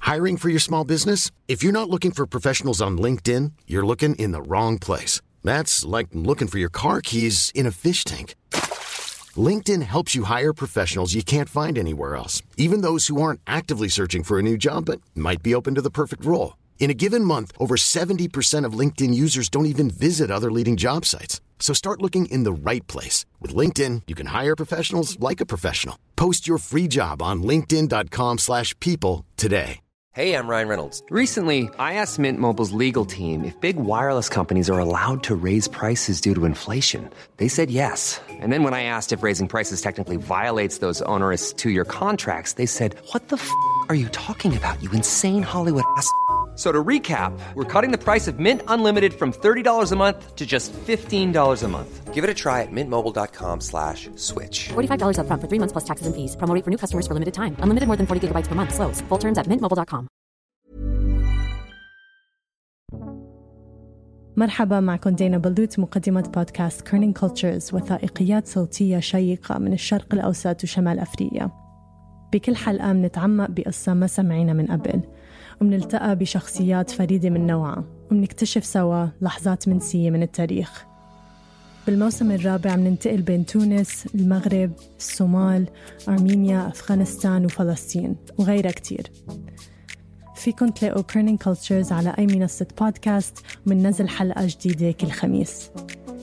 Hiring for your small business? If you're not looking for professionals on LinkedIn, you're looking in the wrong place. That's like looking for your car keys in a fish tank. LinkedIn helps you hire professionals you can't find anywhere else, even those who aren't actively searching for a new job but might be open to the perfect role. In a given month, over 70% of LinkedIn users don't even visit other leading job sites. So start looking in the right place. With LinkedIn, you can hire professionals like a professional. Post your free job on linkedin.com slash people today. Hey, I'm Ryan Reynolds. Recently, I asked Mint Mobile's legal team if big wireless companies are allowed to raise prices due to inflation. They said yes. And then when I asked if raising prices technically violates those onerous two-year contracts, they said, what the f*** are you talking about, you insane Hollywood ass?" So to recap, we're cutting the price of Mint Unlimited from $30 a month to just $15 a month. Give it a try at mintmobile.com slash switch. $45 upfront for three months plus taxes and fees. Promo rate for new customers for limited time. Unlimited more than 40 gigabytes per month. Slows. Full terms at mintmobile.com. مرحبا معكم دينا بلوت مقدمة بودكاست كيرنينج كولتشرز وثائقيات صوتية شيقة من الشرق الأوسط وشمال أفريقيا بكل حلقة منتعمق بقصة ما سمعينا من قبل ومنلتقى بشخصيات فريدة من نوعها ومنكتشف سوا لحظات منسية من التاريخ بالموسم الرابع مننتقل بين تونس، المغرب، الصومال، أرمينيا، أفغانستان وفلسطين وغيرها كتير فيكن تلاقوا Kerning Cultures على أي منصة بودكاست ومننزل حلقة جديدة كل خميس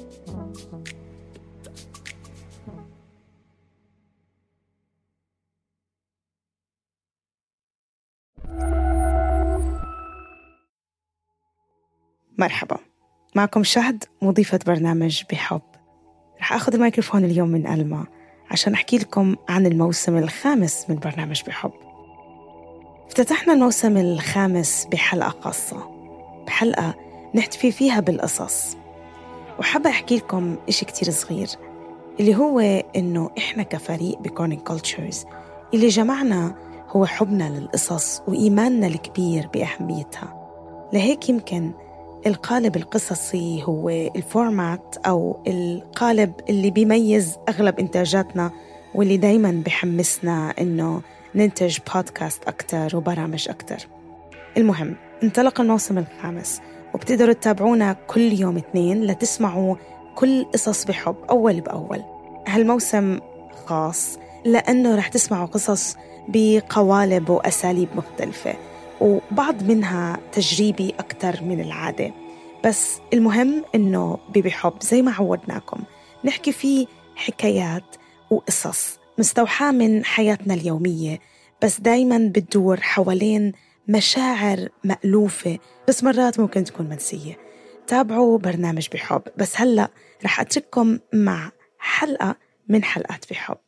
مرحبا معكم شهد مضيفة برنامج بحب رح أخذ الميكروفون اليوم من ألما عشان أحكي لكم عن الموسم الخامس من برنامج بحب افتتحنا الموسم الخامس بحلقة خاصة بحلقة نحتفي فيها بالقصص وحابة أحكي لكم إشي كتير صغير اللي هو إنه إحنا كفريق بكورنينج كولتشرز اللي جمعنا هو حبنا للقصص وإيماننا الكبير بأهميتها لهيك يمكن القالب القصصي هو الفورمات أو القالب اللي بيميز أغلب إنتاجاتنا واللي دايما بحمسنا إنه ننتج بودكاست أكتر وبرامج أكتر المهم انطلق الموسم الخامس وبتقدروا تتابعونا كل يوم اثنين لتسمعوا كل قصص بحب أول بأول هالموسم خاص لأنه رح تسمعوا قصص بقوالب وأساليب مختلفة وبعض منها تجريبي أكثر من العادة بس المهم إنه ببحب زي ما عودناكم نحكي فيه حكايات وقصص مستوحاة من حياتنا اليومية بس دايما بتدور حوالين مشاعر مألوفة بس مرات ممكن تكون منسية تابعوا برنامج بحب بس هلأ رح أترككم مع حلقة من حلقات بحب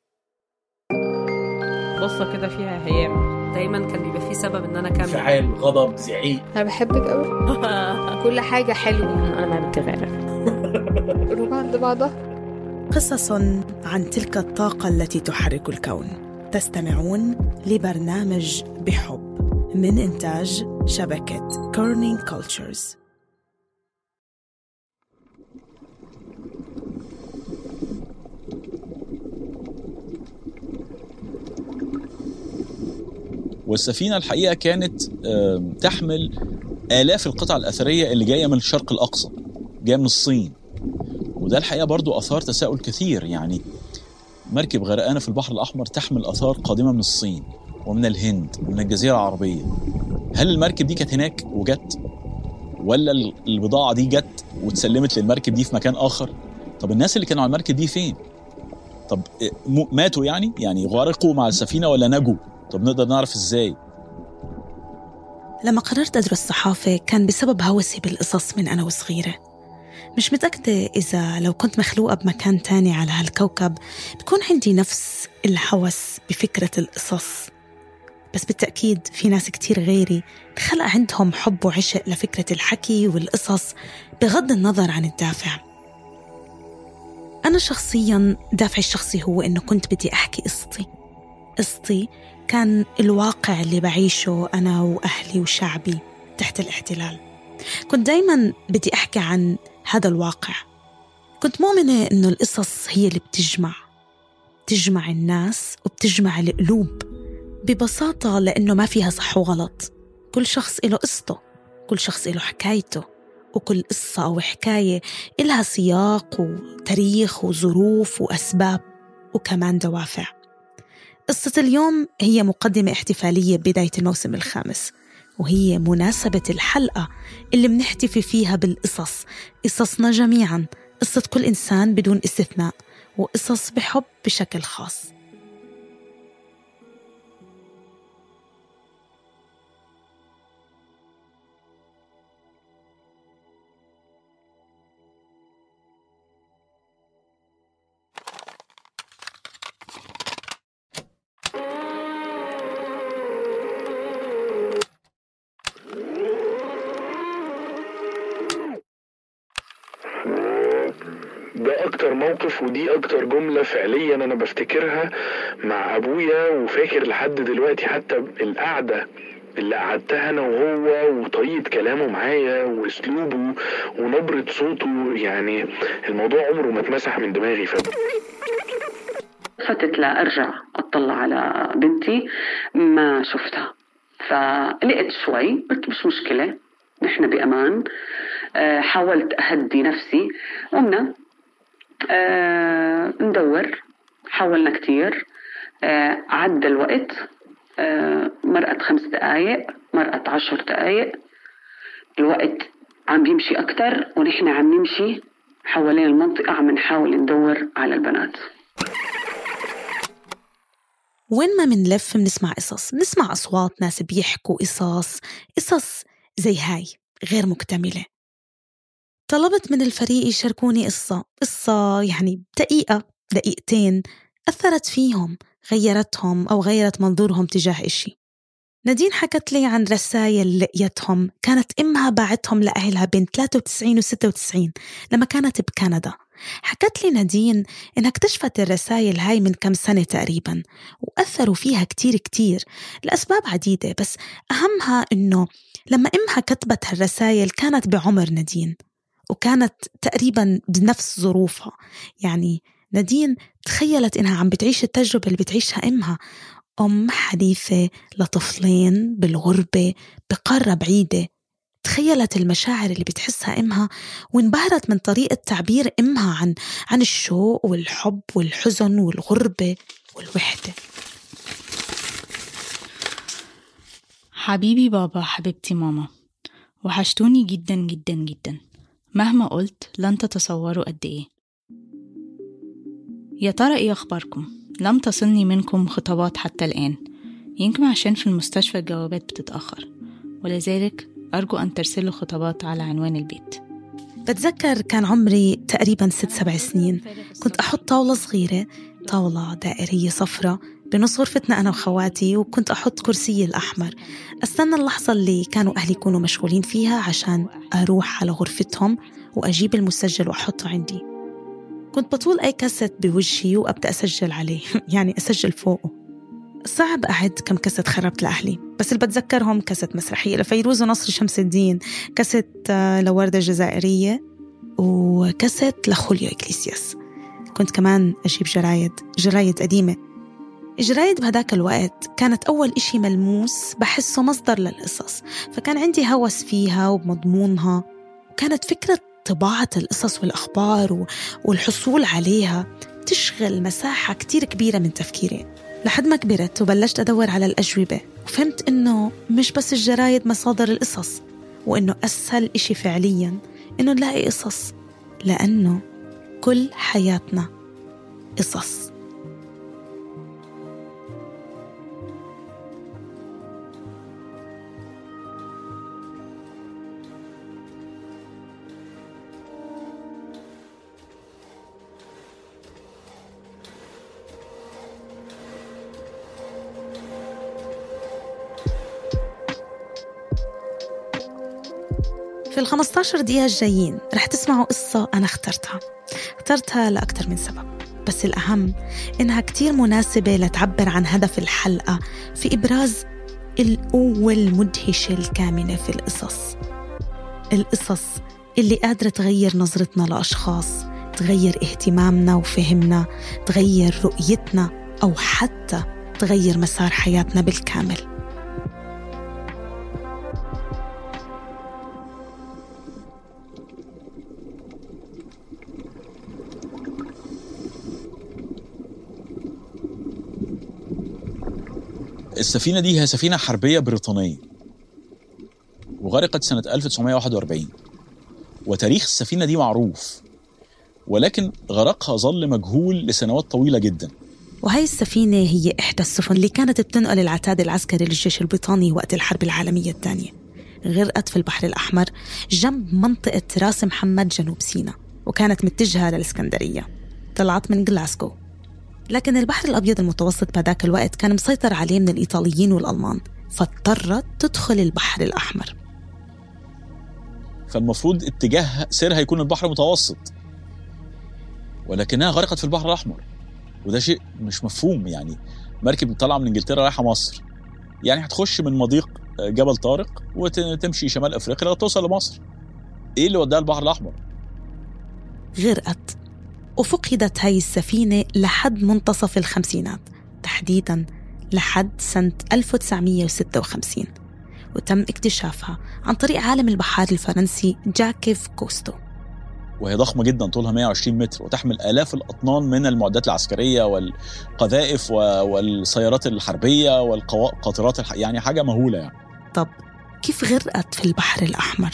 قصة كده فيها هيام دايما كان بيبقى في سبب ان انا اكمل انفعال غضب زعيق انا بحبك قوي كل حاجه حلوه انا ما بتغير روح عند بعضها قصص عن تلك الطاقة التي تحرك الكون تستمعون لبرنامج بحب من إنتاج شبكة كورنينج كولتشرز والسفينة الحقيقة كانت آم، تحمل آلاف القطع الأثرية اللي جاية من الشرق الأقصى جاية من الصين وده الحقيقة برضو أثار تساؤل كثير يعني مركب غرقانة في البحر الأحمر تحمل آثار قادمة من الصين ومن الهند ومن الجزيرة العربية هل المركب دي كانت هناك وجت ولا ال- البضاعة دي جت واتسلمت للمركب دي في مكان آخر طب الناس اللي كانوا على المركب دي فين طب إيه، م- ماتوا يعني يعني غرقوا مع السفينة ولا نجوا طب نقدر نعرف ازاي لما قررت أدرس صحافة كان بسبب هوسي بالقصص من أنا وصغيرة مش متأكدة إذا لو كنت مخلوقة بمكان تاني على هالكوكب بكون عندي نفس الهوس بفكرة القصص بس بالتأكيد في ناس كتير غيري خلق عندهم حب وعشق لفكرة الحكي والقصص بغض النظر عن الدافع أنا شخصيا دافعي الشخصي هو إنه كنت بدي أحكي قصتي قصتي كان الواقع اللي بعيشه أنا وأهلي وشعبي تحت الاحتلال كنت دايما بدي أحكي عن هذا الواقع كنت مؤمنة إنه القصص هي اللي بتجمع بتجمع الناس وبتجمع القلوب ببساطة لأنه ما فيها صح وغلط كل شخص له قصته كل شخص له حكايته وكل قصة أو حكاية إلها سياق وتاريخ وظروف وأسباب وكمان دوافع قصة اليوم هي مقدمة احتفالية بداية الموسم الخامس وهي مناسبة الحلقة اللي بنحتفي فيها بالقصص قصصنا جميعا قصة كل إنسان بدون استثناء وقصص بحب بشكل خاص ده اكتر موقف ودي اكتر جملة فعليا انا بفتكرها مع ابويا وفاكر لحد دلوقتي حتى القعدة اللي قعدتها انا وهو وطريقة كلامه معايا واسلوبه ونبرة صوته يعني الموضوع عمره ما اتمسح من دماغي ف فتت لأرجع أطلع على بنتي ما شفتها فقلقت شوي قلت مش مشكلة نحن بأمان آه، حاولت أهدي نفسي قمنا آه، ندور حاولنا كتير آه، عدى الوقت مرقت خمس دقايق مرقت عشر دقايق الوقت عم بيمشي أكتر ونحن عم نمشي حوالين المنطقة عم نحاول ندور على البنات وين ما منلف منسمع قصص منسمع أصوات ناس بيحكوا قصص قصص زي هاي غير مكتملة طلبت من الفريق يشاركوني قصة قصة يعني دقيقة دقيقتين أثرت فيهم غيرتهم أو غيرت منظورهم تجاه إشي نادين حكت لي عن رسائل لقيتهم كانت إمها باعتهم لأهلها بين 93 و 96 لما كانت بكندا حكت لي نادين إنها اكتشفت الرسائل هاي من كم سنة تقريبا وأثروا فيها كتير كتير لأسباب عديدة بس أهمها إنه لما إمها كتبت هالرسائل كانت بعمر نادين وكانت تقريبا بنفس ظروفها يعني نادين تخيلت إنها عم بتعيش التجربة اللي بتعيشها إمها أم حديثة لطفلين بالغربة بقارة بعيدة تخيلت المشاعر اللي بتحسها إمها وانبهرت من طريقة تعبير إمها عن عن الشوق والحب والحزن والغربة والوحدة حبيبي بابا حبيبتي ماما وحشتوني جدا جدا جدا مهما قلت لن تتصوروا قد إيه يا ترى إيه أخباركم؟ لم تصلني منكم خطابات حتى الآن يمكن عشان في المستشفى الجوابات بتتأخر ولذلك أرجو أن ترسلوا خطابات على عنوان البيت بتذكر كان عمري تقريبا ست سبع سنين كنت أحط طاولة صغيرة طاولة دائرية صفرة بنص غرفتنا أنا وخواتي وكنت أحط كرسي الأحمر أستنى اللحظة اللي كانوا أهلي يكونوا مشغولين فيها عشان أروح على غرفتهم وأجيب المسجل وأحطه عندي كنت بطول أي كاسيت بوجهي وأبدأ أسجل عليه يعني أسجل فوقه صعب أعد كم كاسيت خربت لأهلي بس اللي بتذكرهم كاسيت مسرحية لفيروز ونصر شمس الدين كاسيت آه، لوردة الجزائرية وكاسيت لخوليو إكليسياس كنت كمان أجيب جرايد جرايد قديمة الجرايد بهداك الوقت كانت أول إشي ملموس بحسه مصدر للقصص فكان عندي هوس فيها وبمضمونها وكانت فكرة طباعة القصص والأخبار والحصول عليها تشغل مساحة كتير كبيرة من تفكيري لحد ما كبرت وبلشت أدور على الأجوبة وفهمت إنه مش بس الجرايد مصادر القصص وإنه أسهل إشي فعليا إنه نلاقي قصص لأنه كل حياتنا قصص في ال 15 دقيقة الجايين رح تسمعوا قصة أنا اخترتها اخترتها لأكثر من سبب بس الأهم إنها كتير مناسبة لتعبر عن هدف الحلقة في إبراز القوة المدهشة الكامنة في القصص القصص اللي قادرة تغير نظرتنا لأشخاص تغير اهتمامنا وفهمنا تغير رؤيتنا أو حتى تغير مسار حياتنا بالكامل السفينة دي هي سفينة حربية بريطانية وغرقت سنة 1941 وتاريخ السفينة دي معروف ولكن غرقها ظل مجهول لسنوات طويلة جدا وهي السفينة هي إحدى السفن اللي كانت بتنقل العتاد العسكري للجيش البريطاني وقت الحرب العالمية الثانية غرقت في البحر الأحمر جنب منطقة راس محمد جنوب سيناء وكانت متجهة للإسكندرية طلعت من جلاسكو لكن البحر الأبيض المتوسط بهذاك الوقت كان مسيطر عليه من الإيطاليين والألمان فاضطرت تدخل البحر الأحمر فالمفروض اتجاه سيرها يكون البحر المتوسط ولكنها غرقت في البحر الأحمر وده شيء مش مفهوم يعني مركب طالعة من إنجلترا رايحة مصر يعني هتخش من مضيق جبل طارق وتمشي شمال أفريقيا لغاية توصل لمصر إيه اللي وداها البحر الأحمر؟ غرقت وفقدت هاي السفينة لحد منتصف الخمسينات تحديدا لحد سنة 1956 وتم اكتشافها عن طريق عالم البحار الفرنسي جاكيف كوستو وهي ضخمة جدا طولها 120 متر وتحمل آلاف الأطنان من المعدات العسكرية والقذائف والسيارات الحربية والقاطرات الح... يعني حاجة مهولة يعني طب كيف غرقت في البحر الأحمر؟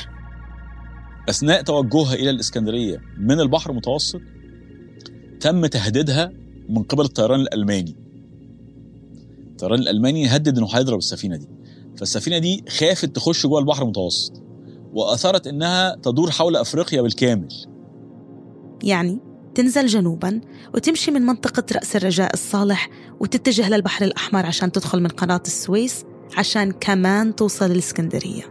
أثناء توجهها إلى الإسكندرية من البحر المتوسط تم تهديدها من قبل الطيران الألماني الطيران الألماني هدد إنه هيضرب السفينة دي فالسفينة دي خافت تخش جوه البحر المتوسط وأثرت إنها تدور حول أفريقيا بالكامل يعني تنزل جنوبا وتمشي من منطقة رأس الرجاء الصالح وتتجه للبحر الأحمر عشان تدخل من قناة السويس عشان كمان توصل الإسكندرية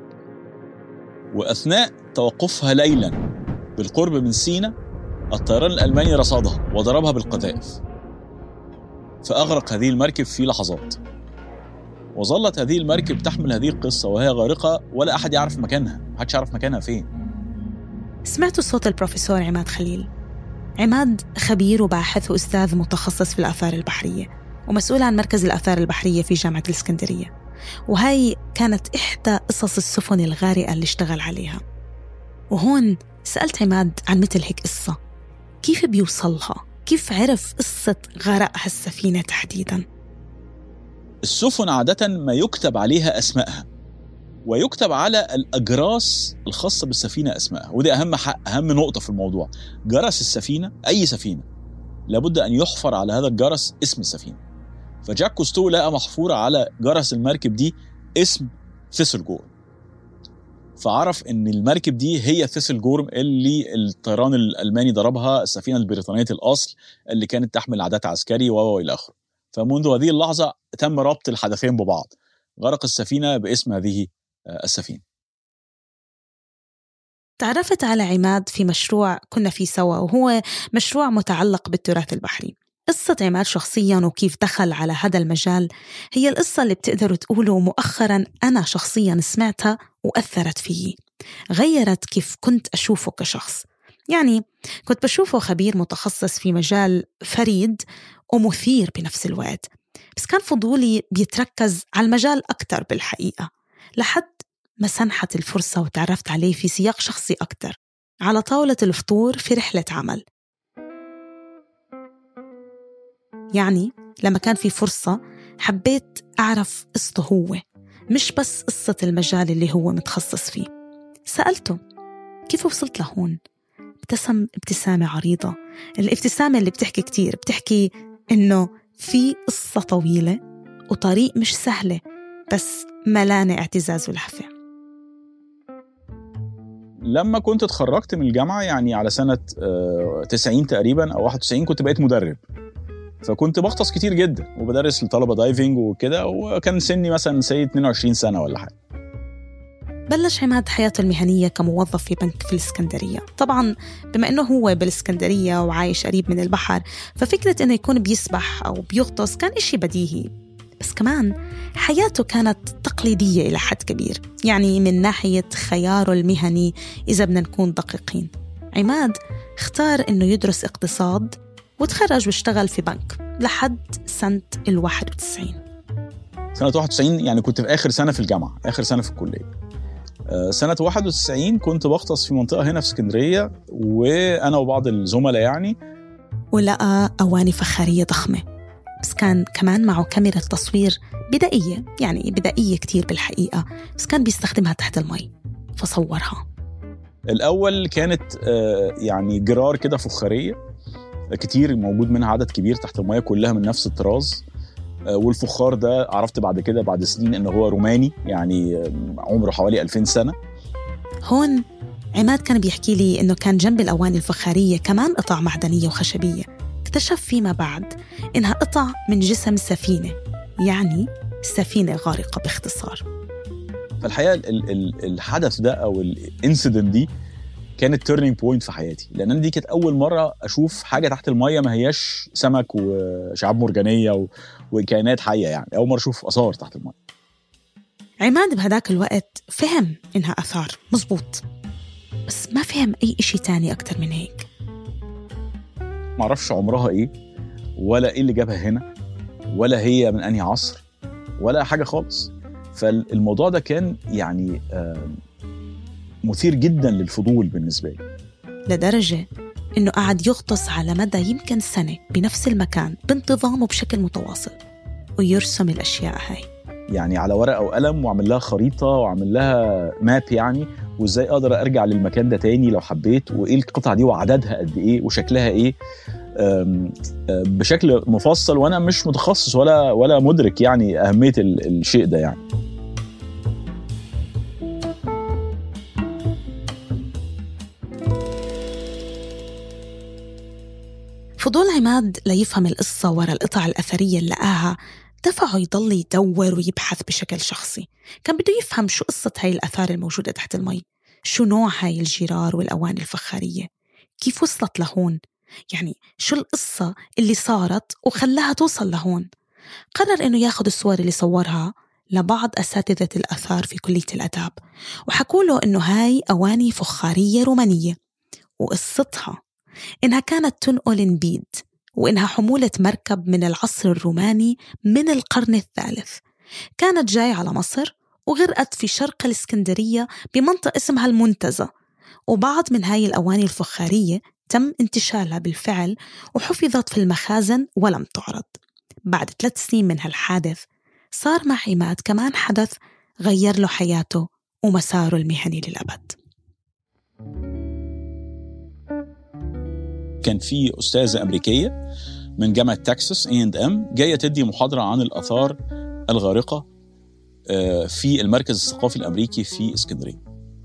وأثناء توقفها ليلا بالقرب من سينا الطيران الألماني رصدها وضربها بالقذائف فأغرق هذه المركب في لحظات وظلت هذه المركب تحمل هذه القصة وهي غارقة ولا أحد يعرف مكانها محدش يعرف مكانها فين سمعتوا صوت البروفيسور عماد خليل عماد خبير وباحث وأستاذ متخصص في الآثار البحرية ومسؤول عن مركز الآثار البحرية في جامعة الإسكندرية وهي كانت إحدى قصص السفن الغارقة اللي اشتغل عليها وهون سألت عماد عن مثل هيك قصة كيف بيوصلها؟ كيف عرف قصة غرق هالسفينة تحديداً؟ السفن عادة ما يكتب عليها أسمائها ويكتب على الأجراس الخاصة بالسفينة أسمائها ودي أهم حق أهم نقطة في الموضوع جرس السفينة أي سفينة لابد أن يحفر على هذا الجرس اسم السفينة فجاك كوستو لقى محفورة على جرس المركب دي اسم ثيسل جور فعرف ان المركب دي هي ثيسل جورم اللي الطيران الالماني ضربها السفينه البريطانيه الاصل اللي كانت تحمل عدات عسكري و الى اخره فمنذ هذه اللحظه تم ربط الحدثين ببعض غرق السفينه باسم هذه السفينه تعرفت على عماد في مشروع كنا فيه سوا وهو مشروع متعلق بالتراث البحري قصة عماد شخصيا وكيف دخل على هذا المجال هي القصة اللي بتقدروا تقولوا مؤخرا أنا شخصيا سمعتها وأثرت فيي غيرت كيف كنت أشوفه كشخص يعني كنت بشوفه خبير متخصص في مجال فريد ومثير بنفس الوقت بس كان فضولي بيتركز على المجال أكثر بالحقيقة لحد ما سنحت الفرصة وتعرفت عليه في سياق شخصي أكثر على طاولة الفطور في رحلة عمل يعني لما كان في فرصة حبيت أعرف قصته هو مش بس قصة المجال اللي هو متخصص فيه سألته كيف وصلت لهون؟ ابتسم ابتسامة عريضة الابتسامة اللي بتحكي كتير بتحكي إنه في قصة طويلة وطريق مش سهلة بس ملانة اعتزاز ولهفة لما كنت اتخرجت من الجامعة يعني على سنة 90 تقريبا أو 91 كنت بقيت مدرب فكنت بغطس كتير جدا وبدرس لطلبه دايفنج وكده وكان سني مثلا سي 22 سنه ولا حاجه بلش عماد حياته المهنية كموظف في بنك في الإسكندرية طبعا بما أنه هو بالإسكندرية وعايش قريب من البحر ففكرة أنه يكون بيسبح أو بيغطس كان إشي بديهي بس كمان حياته كانت تقليدية إلى حد كبير يعني من ناحية خياره المهني إذا بدنا نكون دقيقين عماد اختار أنه يدرس اقتصاد وتخرج واشتغل في بنك لحد سنة ال 91 سنه 91 يعني كنت في اخر سنه في الجامعه اخر سنه في الكليه آه، سنه 91 كنت بغطس في منطقه هنا في اسكندريه وانا وبعض الزملاء يعني ولقى أواني فخارية ضخمة بس كان كمان معه كاميرا تصوير بدائية يعني بدائية كتير بالحقيقة بس كان بيستخدمها تحت المي فصورها الاول كانت آه، يعني جرار كده فخاريه كتير موجود منها عدد كبير تحت الميه كلها من نفس الطراز آه، والفخار ده عرفت بعد كده بعد سنين ان هو روماني يعني آه، عمره حوالي 2000 سنه هون عماد كان بيحكي لي إنه كان جنب الأواني الفخارية كمان قطع معدنية وخشبية اكتشف فيما بعد إنها قطع من جسم سفينة يعني سفينة غارقة باختصار فالحقيقه ال- ال- الحدث ده او الانسيدنت دي كانت تيرنينج بوينت في حياتي لان أنا دي كانت اول مره اشوف حاجه تحت الميه ما هياش سمك وشعاب مرجانيه و- وكائنات حيه يعني اول مره اشوف اثار تحت الميه عماد بهداك الوقت فهم إنها أثار مزبوط بس ما فهم أي إشي تاني أكتر من هيك ما اعرفش عمرها ايه ولا ايه اللي جابها هنا ولا هي من انهي عصر ولا حاجه خالص فالموضوع ده كان يعني آم، مثير جدا للفضول بالنسبه لي لدرجة إنه قعد يغطس على مدى يمكن سنة بنفس المكان بانتظام وبشكل متواصل ويرسم الأشياء هاي يعني على ورقه وقلم واعمل لها خريطه واعمل لها ماب يعني وازاي اقدر ارجع للمكان ده تاني لو حبيت وايه القطع دي وعددها قد ايه وشكلها ايه أم، أم، بشكل مفصل وانا مش متخصص ولا ولا مدرك يعني اهميه ال- الشيء ده يعني فضول عماد ليفهم القصة ورا القطع الأثرية اللي لقاها دفعه يضل يدور ويبحث بشكل شخصي كان بده يفهم شو قصة هاي الأثار الموجودة تحت المي شو نوع هاي الجرار والأواني الفخارية كيف وصلت لهون يعني شو القصة اللي صارت وخلاها توصل لهون قرر إنه ياخد الصور اللي صورها لبعض أساتذة الآثار في كلية الآداب وحكوا له إنه هاي أواني فخارية رومانية وقصتها إنها كانت تنقل نبيد وإنها حمولة مركب من العصر الروماني من القرن الثالث كانت جاي على مصر وغرقت في شرق الإسكندرية بمنطقة اسمها المنتزه وبعض من هاي الأواني الفخارية تم انتشالها بالفعل وحفظت في المخازن ولم تعرض بعد ثلاث سنين من هالحادث صار مع عماد كمان حدث غير له حياته ومساره المهني للأبد كان في استاذه امريكيه من جامعه تكساس اي اند ام جايه تدي محاضره عن الاثار الغارقه آه، في المركز الثقافي الامريكي في اسكندريه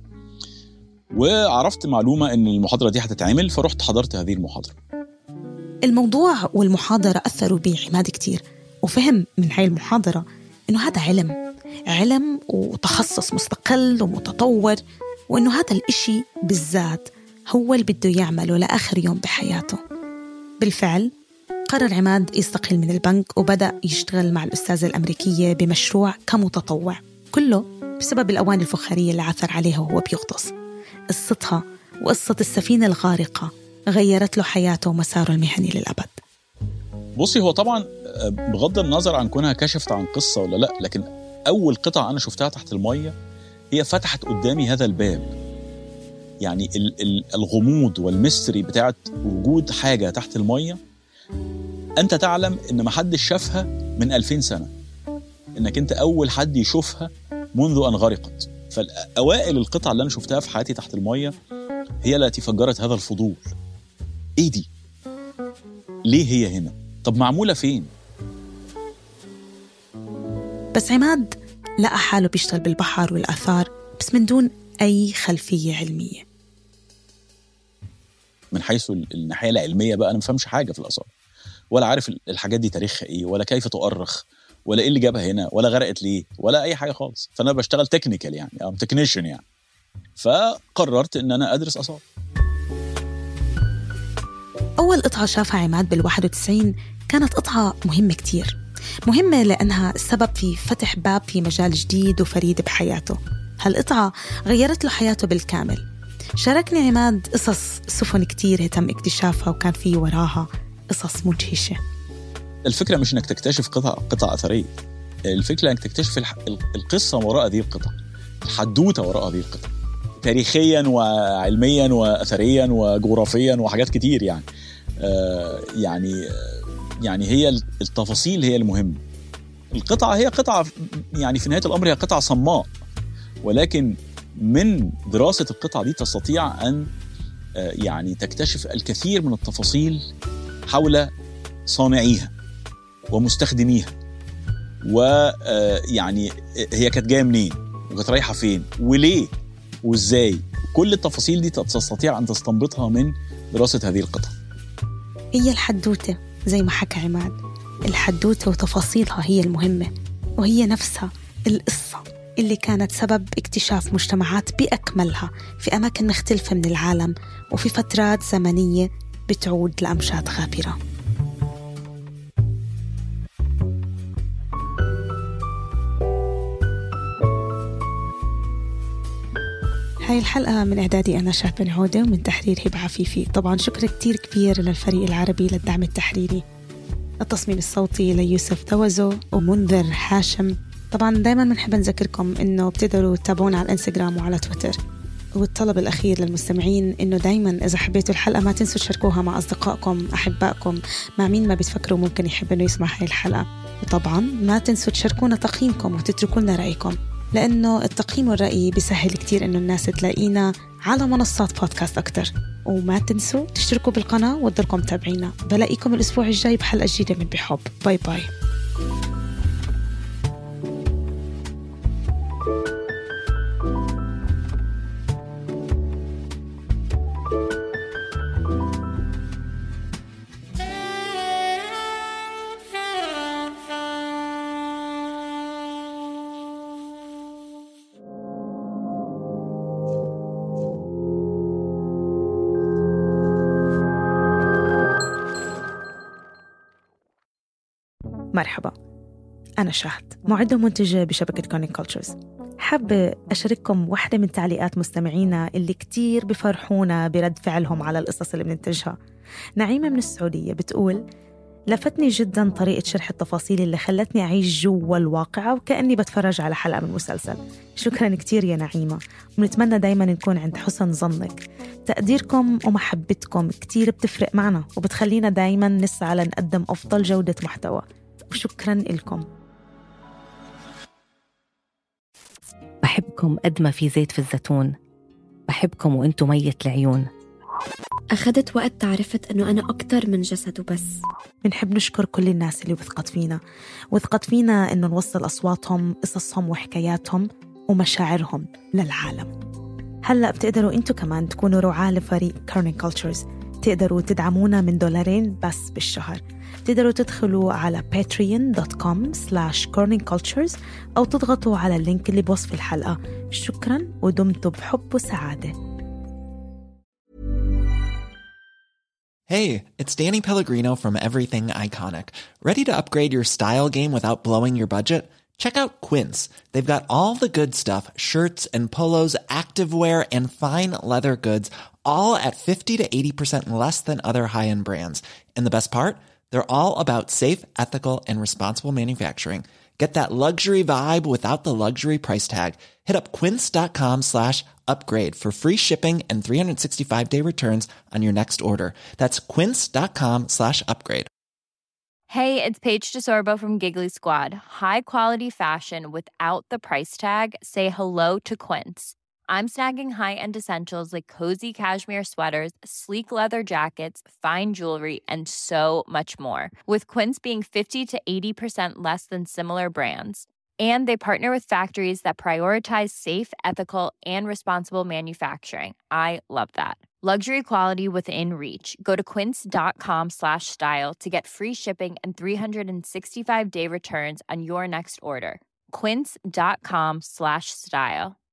وعرفت معلومه ان المحاضره دي هتتعمل فرحت حضرت هذه المحاضره الموضوع والمحاضرة أثروا بعماد كتير وفهم من هاي المحاضرة إنه هذا علم علم وتخصص مستقل ومتطور وإنه هذا الإشي بالذات هو اللي بده يعمله لآخر يوم بحياته بالفعل قرر عماد يستقيل من البنك وبدأ يشتغل مع الأستاذة الأمريكية بمشروع كمتطوع كله بسبب الأواني الفخارية اللي عثر عليها وهو بيغطس قصتها وقصة السفينة الغارقة غيرت له حياته ومساره المهني للأبد بصي هو طبعا آه، بغض النظر عن كونها كشفت عن قصه ولا لا لكن اول قطعه انا شفتها تحت الميه هي فتحت قدامي هذا الباب يعني ال- ال- الغموض والميستري بتاعت وجود حاجه تحت الميه انت تعلم ان ما حدش شافها من 2000 سنه انك انت اول حد يشوفها منذ ان غرقت فاوائل القطع اللي انا شفتها في حياتي تحت الميه هي التي فجرت هذا الفضول ايه دي ليه هي هنا طب معموله فين بس عماد لقى حاله بيشتغل بالبحر والآثار بس من دون أي خلفية علمية من حيث ال- الناحيه العلميه بقى انا ما فهمش حاجه في الاثار ولا عارف ال- الحاجات دي تاريخها ايه ولا كيف تؤرخ ولا ايه اللي جابها هنا ولا غرقت ليه ولا اي حاجه خالص فانا بشتغل تكنيكال يعني او تكنيشن يعني فقررت ان انا ادرس اثار أول قطعة شافها عماد بال 91 كانت قطعة مهمة كتير مهمة لأنها السبب في فتح باب في مجال جديد وفريد بحياته هالقطعة غيرت له حياته بالكامل شاركني عماد قصص سفن كتير تم اكتشافها وكان في وراها قصص مدهشة الفكره مش انك تكتشف قطع قطع اثريه الفكره انك تكتشف الح- القصه وراء هذه القطع الحدوته وراء هذه القطع تاريخيا وعلميا واثريا وجغرافيا وحاجات كتير يعني آه يعني يعني هي التفاصيل هي المهمه القطعه هي قطعه يعني في نهايه الامر هي قطعه صماء ولكن من دراسه القطعه دي تستطيع ان آه، يعني تكتشف الكثير من التفاصيل حول صانعيها ومستخدميها ويعني هي كانت جايه منين وكانت رايحه فين وليه وازاي كل التفاصيل دي تستطيع ان تستنبطها من دراسه هذه القطع هي الحدوتة زي ما حكى عماد الحدوتة وتفاصيلها هي المهمة وهي نفسها القصة اللي كانت سبب اكتشاف مجتمعات بأكملها في أماكن مختلفة من العالم وفي فترات زمنية بتعود لأمجاد غابرة هاي الحلقة من إعدادي أنا شاه بن عودة ومن تحرير هبة عفيفي طبعا شكر كتير كبير للفريق العربي للدعم التحريري التصميم الصوتي ليوسف توزو ومنذر هاشم طبعا دايما بنحب نذكركم انه بتقدروا تتابعونا على الانستغرام وعلى تويتر والطلب الأخير للمستمعين إنه دايما إذا حبيتوا الحلقة ما تنسوا تشاركوها مع أصدقائكم أحبائكم مع مين ما بتفكروا ممكن يحب إنه يسمع هاي الحلقة وطبعا ما تنسوا تشاركونا تقييمكم وتتركوا لنا رأيكم لأنه التقييم والرأي بيسهل كتير إنه الناس تلاقينا على منصات بودكاست أكتر وما تنسوا تشتركوا بالقناة وتضلكم متابعينا بلاقيكم الأسبوع الجاي بحلقة جديدة من بحب باي باي مرحبا أنا شهد معدة ومنتجة بشبكة كونيك كولتشرز حابة أشارككم واحدة من تعليقات مستمعينا اللي كتير بفرحونا برد فعلهم على القصص اللي بننتجها نعيمة من السعودية بتقول لفتني جدا طريقة شرح التفاصيل اللي خلتني أعيش جوا الواقعة وكأني بتفرج على حلقة من مسلسل شكرا كتير يا نعيمة ونتمنى دايما نكون عند حسن ظنك تقديركم ومحبتكم كتير بتفرق معنا وبتخلينا دايما نسعى لنقدم أفضل جودة محتوى وشكرا لكم بحبكم قد ما في زيت في الزيتون بحبكم وانتم ميت العيون أخذت وقت تعرفت أنه أنا أكتر من جسد وبس بنحب نشكر كل الناس اللي وثقت فينا وثقت فينا إنه نوصل أصواتهم قصصهم وحكاياتهم ومشاعرهم للعالم هلأ بتقدروا انتوا كمان تكونوا رعاة لفريق كورنينج كولتشرز تقدروا تدعمونا من دولارين بس بالشهر تقدروا تدخلوا على patreon.com slash corningcultures أو تضغطوا على اللينك اللي بوصف الحلقة شكرا ودمتم بحب وسعادة Hey, it's Danny Pellegrino from Everything Iconic. Ready to upgrade your style game without blowing your budget? Check out Quince. They've got all the good stuff shirts and polos, activewear, and fine leather goods, all at 50 to 80% less than other high end brands. And the best part? They're all about safe, ethical, and responsible manufacturing. Get that luxury vibe without the luxury price tag. Hit up quince.com slash upgrade for free shipping and 365 day returns on your next order. That's quince.com slash upgrade. Hey, it's Paige DeSorbo from Giggly Squad. High quality fashion without the price tag. Say hello to Quince. I'm snagging high-end essentials like cozy cashmere sweaters, sleek leather jackets, fine jewelry, and so much more. With Quince being 50 to 80% less than similar brands. And they partner with factories that prioritize safe, ethical, and responsible manufacturing. I love that. Luxury quality within reach. Go to quince.com slash style to get free shipping and 365-day returns on your next order. quince.com slash style.